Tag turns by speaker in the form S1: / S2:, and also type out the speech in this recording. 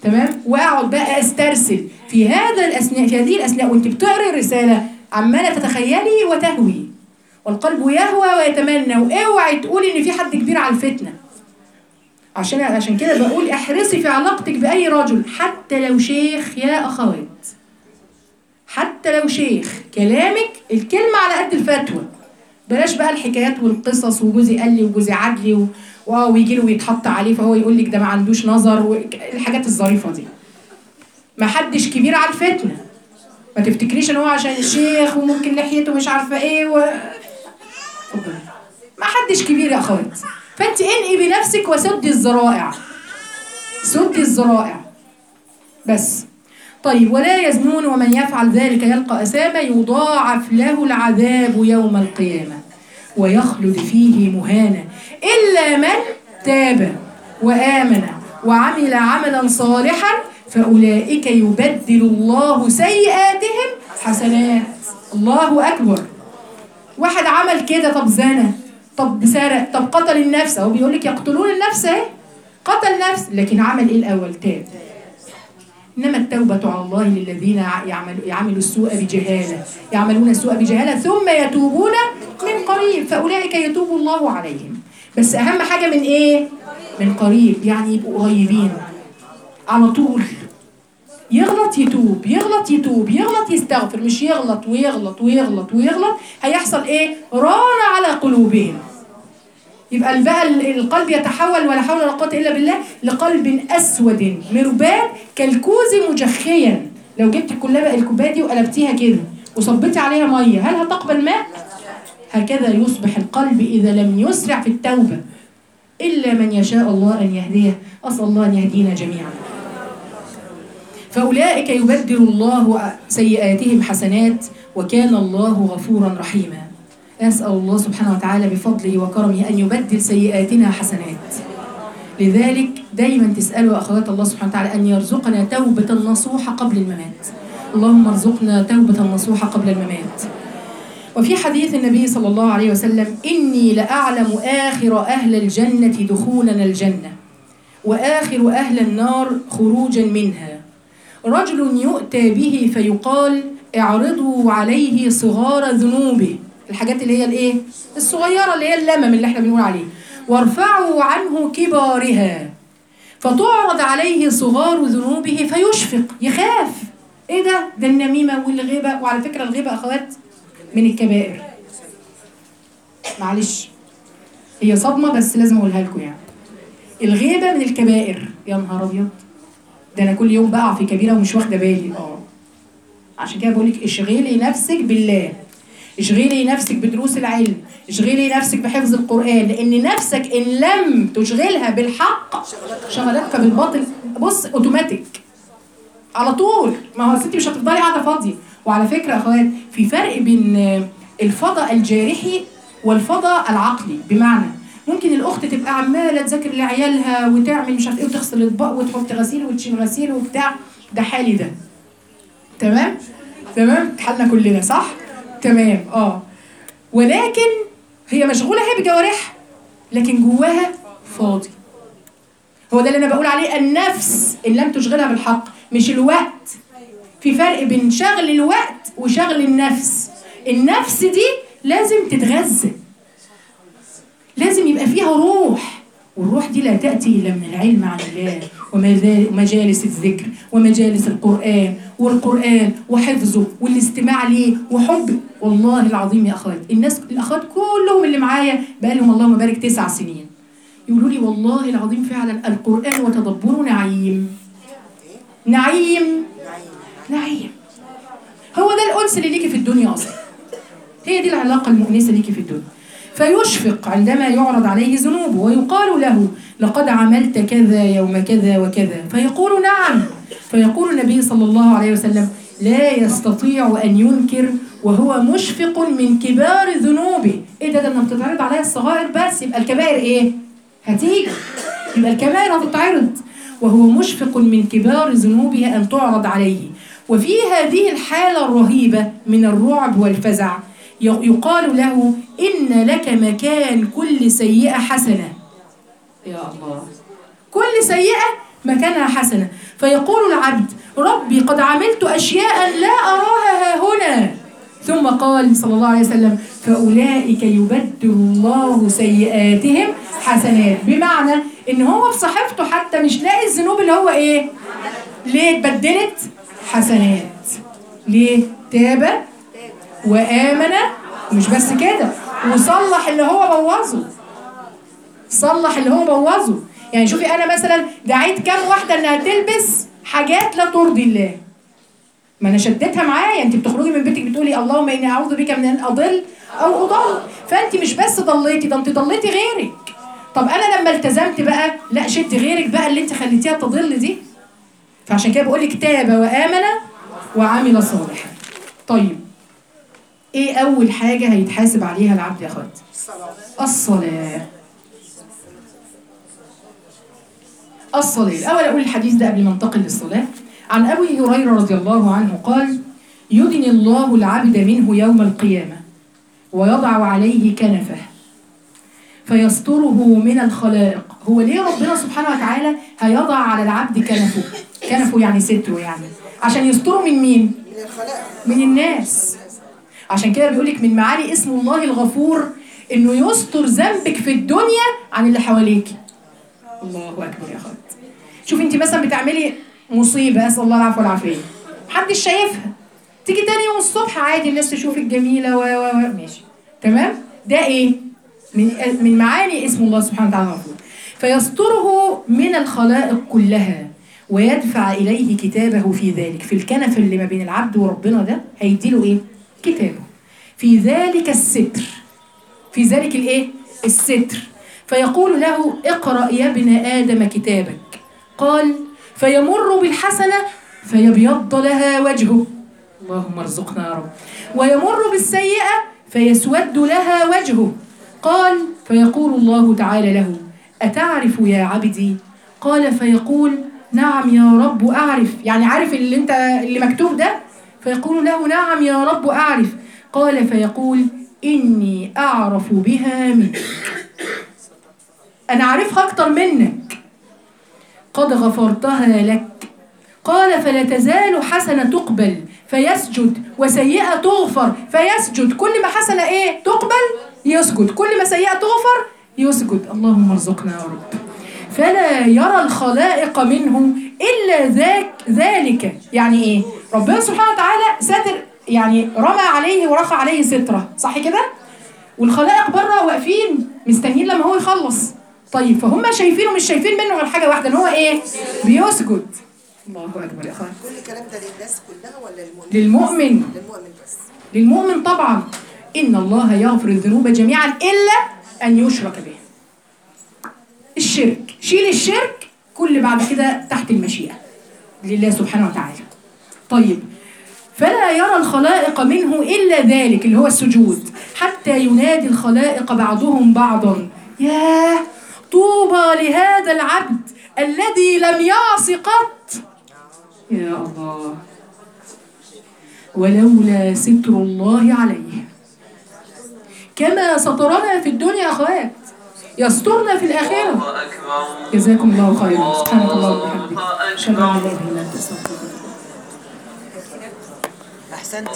S1: تمام واقعد بقى استرسل في هذا الاثناء في هذه الاثناء وانت بتقري الرساله عماله تتخيلي وتهوي والقلب يهوى ويتمنى واوعي تقولي ان في حد كبير على الفتنه عشان عشان كده بقول احرصي في علاقتك باي رجل حتى لو شيخ يا اخوات حتى لو شيخ كلامك الكلمه على قد الفتوى بلاش بقى الحكايات والقصص وجوزي قال لي وجوزي عاد لي و- واو ويجي له ويتحط عليه فهو يقول لك ده ما عندوش نظر والحاجات الظريفه دي ما حدش كبير على الفتنه ما تفتكريش ان هو عشان الشيخ وممكن لحيته مش عارفه ايه و... اتفضلي. ما حدش كبير يا اخوات فانت انقي بنفسك وسدي الذرائع سدي الذرائع بس طيب ولا يزنون ومن يفعل ذلك يلقى أثاما يضاعف له العذاب يوم القيامة ويخلد فيه مهانا إلا من تاب وآمن وعمل عملا صالحا فأولئك يبدل الله سيئاتهم حسنات الله أكبر واحد عمل كده طب زنى طب سرق طب قتل النفس هو بيقول لك يقتلون النفس اهي قتل نفس لكن عمل ايه الاول تاب انما التوبه على الله للذين يعملوا يعملوا السوء بجهاله يعملون السوء بجهاله ثم يتوبون من قريب فاولئك يتوب الله عليهم بس اهم حاجه من ايه من قريب يعني يبقوا قريبين على طول يغلط يتوب يغلط يتوب يغلط يستغفر مش يغلط ويغلط ويغلط ويغلط هيحصل ايه ران على قلوبهم يبقى بقى القلب يتحول ولا حول ولا قوه الا بالله لقلب اسود مرباد كالكوز مجخيا لو جبت الكلابه الكوبايه دي وقلبتيها كده وصبيتي عليها ميه هل هتقبل ماء هكذا يصبح القلب اذا لم يسرع في التوبه الا من يشاء الله ان يهديه اسال الله ان يهدينا جميعا فأولئك يبدل الله سيئاتهم حسنات وكان الله غفورا رحيما أسأل الله سبحانه وتعالى بفضله وكرمه أن يبدل سيئاتنا حسنات لذلك دايما تسألوا أخوات الله سبحانه وتعالى أن يرزقنا توبة نصوحة قبل الممات اللهم ارزقنا توبة نصوحة قبل الممات وفي حديث النبي صلى الله عليه وسلم إني لأعلم آخر أهل الجنة دخولا الجنة وآخر أهل النار خروجا منها رجل يؤتى به فيقال اعرضوا عليه صغار ذنوبه الحاجات اللي هي الايه الصغيره اللي هي اللمم اللي احنا بنقول عليه وارفعوا عنه كبارها فتعرض عليه صغار ذنوبه فيشفق يخاف ايه ده ده النميمه والغيبه وعلى فكره الغيبه اخوات من الكبائر معلش هي صدمه بس لازم اقولها لكم يعني الغيبه من الكبائر يا نهار ابيض ده انا كل يوم بقع في كبيره ومش واخده بالي اه عشان كده بقول لك اشغلي نفسك بالله اشغلي نفسك بدروس العلم اشغلي نفسك بحفظ القران لان نفسك ان لم تشغلها بالحق شغلتك بالباطل بص اوتوماتيك على طول ما هو انت مش هتفضلي قاعده فاضيه وعلى فكره يا اخوات في فرق بين الفضاء الجارحي والفضاء العقلي بمعنى ممكن الاخت تبقى عماله تذاكر لعيالها وتعمل مش عارف ايه وتغسل اطباق وتحط غسيل وتشيل غسيل وبتاع ده حالي ده تمام تمام حالنا كلنا صح تمام اه ولكن هي مشغوله هي بجوارحها لكن جواها فاضي هو ده اللي انا بقول عليه النفس ان لم تشغلها بالحق مش الوقت في فرق بين شغل الوقت وشغل النفس النفس دي لازم تتغذى لازم يبقى فيها روح والروح دي لا تأتي إلا من العلم عن الله ومجالس الذكر ومجالس القرآن والقرآن وحفظه والاستماع ليه وحب والله العظيم يا أخوات الناس الأخوات كلهم اللي معايا بقى لهم اللهم بارك تسع سنين يقولوا لي والله العظيم فعلا القرآن وتدبره نعيم نعيم نعيم هو ده الأنس اللي ليكي في الدنيا أصلا هي دي العلاقة المؤنسة ليكي في الدنيا فيشفق عندما يعرض عليه ذنوبه ويقال له لقد عملت كذا يوم كذا وكذا فيقول نعم فيقول النبي صلى الله عليه وسلم لا يستطيع أن ينكر وهو مشفق من كبار ذنوبه ايه ده ده لما بتتعرض عليا الصغائر بس يبقى الكبائر ايه هتيجي يبقى الكبائر هتتعرض وهو مشفق من كبار ذنوبه أن تعرض عليه وفي هذه الحالة الرهيبة من الرعب والفزع يقال له إن لك مكان كل سيئة حسنة يا الله كل سيئة مكانها حسنة فيقول العبد ربي قد عملت أشياء لا أراها ها هنا ثم قال صلى الله عليه وسلم فأولئك يبدل الله سيئاتهم حسنات بمعنى إن هو في صحيفته حتى مش لاقي الذنوب اللي هو إيه ليه اتبدلت حسنات ليه تاب وآمن مش بس كده وصلح اللي هو بوظه صلح اللي هو بوظه يعني شوفي انا مثلا دعيت كام واحده انها تلبس حاجات لا ترضي الله ما انا شدتها معايا انت بتخرجي من بيتك بتقولي اللهم اني اعوذ بك من ان اضل او اضل فانت مش بس ضليتي ده انت ضليتي غيرك طب انا لما التزمت بقى لا شد غيرك بقى اللي انت خليتيها تضل دي فعشان كده بقول لك تاب وامن وعمل صالحا طيب ايه اول حاجه هيتحاسب عليها العبد يا اخواتي الصلاه الصلاة الأول أقول الحديث ده قبل ما انتقل للصلاة عن أبي هريرة رضي الله عنه قال يدن الله العبد منه يوم القيامة ويضع عليه كنفه فيستره من الخلائق هو ليه ربنا سبحانه وتعالى هيضع على العبد كنفه كنفه يعني ستره يعني عشان يستره من مين
S2: من الخلائق
S1: من الناس عشان كده بيقولك من معاني اسم الله الغفور انه يستر ذنبك في الدنيا عن اللي حواليكي الله اكبر يا اخوات شوف انت مثلا بتعملي مصيبه اسال الله العفو والعافيه محدش شايفها تيجي تاني يوم الصبح عادي الناس تشوفك جميله و و و ماشي تمام ده ايه من من معاني اسم الله سبحانه وتعالى الغفور فيستره من الخلائق كلها ويدفع اليه كتابه في ذلك في الكنف اللي ما بين العبد وربنا ده هيديله ايه كتابه في ذلك الستر في ذلك الايه الستر فيقول له اقرا يا ابن ادم كتابك قال فيمر بالحسنه فيبيض لها وجهه اللهم ارزقنا يا رب ويمر بالسيئه فيسود لها وجهه قال فيقول الله تعالى له اتعرف يا عبدي قال فيقول نعم يا رب اعرف يعني عارف اللي انت اللي مكتوب ده فيقول له نعم يا رب اعرف قال فيقول اني اعرف بها منك انا عارفها اكتر منك قد غفرتها لك قال فلا تزال حسنة تقبل فيسجد وسيئة تغفر فيسجد كل ما حسنة ايه تقبل يسجد كل ما سيئة تغفر يسجد اللهم ارزقنا يا رب فلا يرى الخلائق منه إلا ذاك ذلك يعني ايه ربنا سبحانه وتعالى ساتر يعني رمى عليه ورفع عليه سترة صح كده والخلائق بره واقفين مستنيين لما هو يخلص طيب فهم شايفينه مش شايفين منه غير حاجه واحده ان هو ايه بيسجد الله اكبر يا اخوان
S2: كل الكلام ده للناس كلها ولا للمؤمن
S1: للمؤمن
S2: للمؤمن بس
S1: للمؤمن طبعا ان الله يغفر الذنوب جميعا الا ان يشرك به الشرك شيل الشرك كل بعد كده تحت المشيئه لله سبحانه وتعالى طيب فلا يرى الخلائق منه الا ذلك اللي هو السجود حتى ينادي الخلائق بعضهم بعضا ياه طوبى لهذا العبد الذي لم يعص قط يا الله ولولا ستر الله عليه كما سترنا في الدنيا يا اخوات يسترنا في الاخره
S3: الله أكبر
S1: جزاكم الله خيرا سبحانك اللهم وبحمدك اشهد ان لا اله الا انت استغفرك
S2: احسنت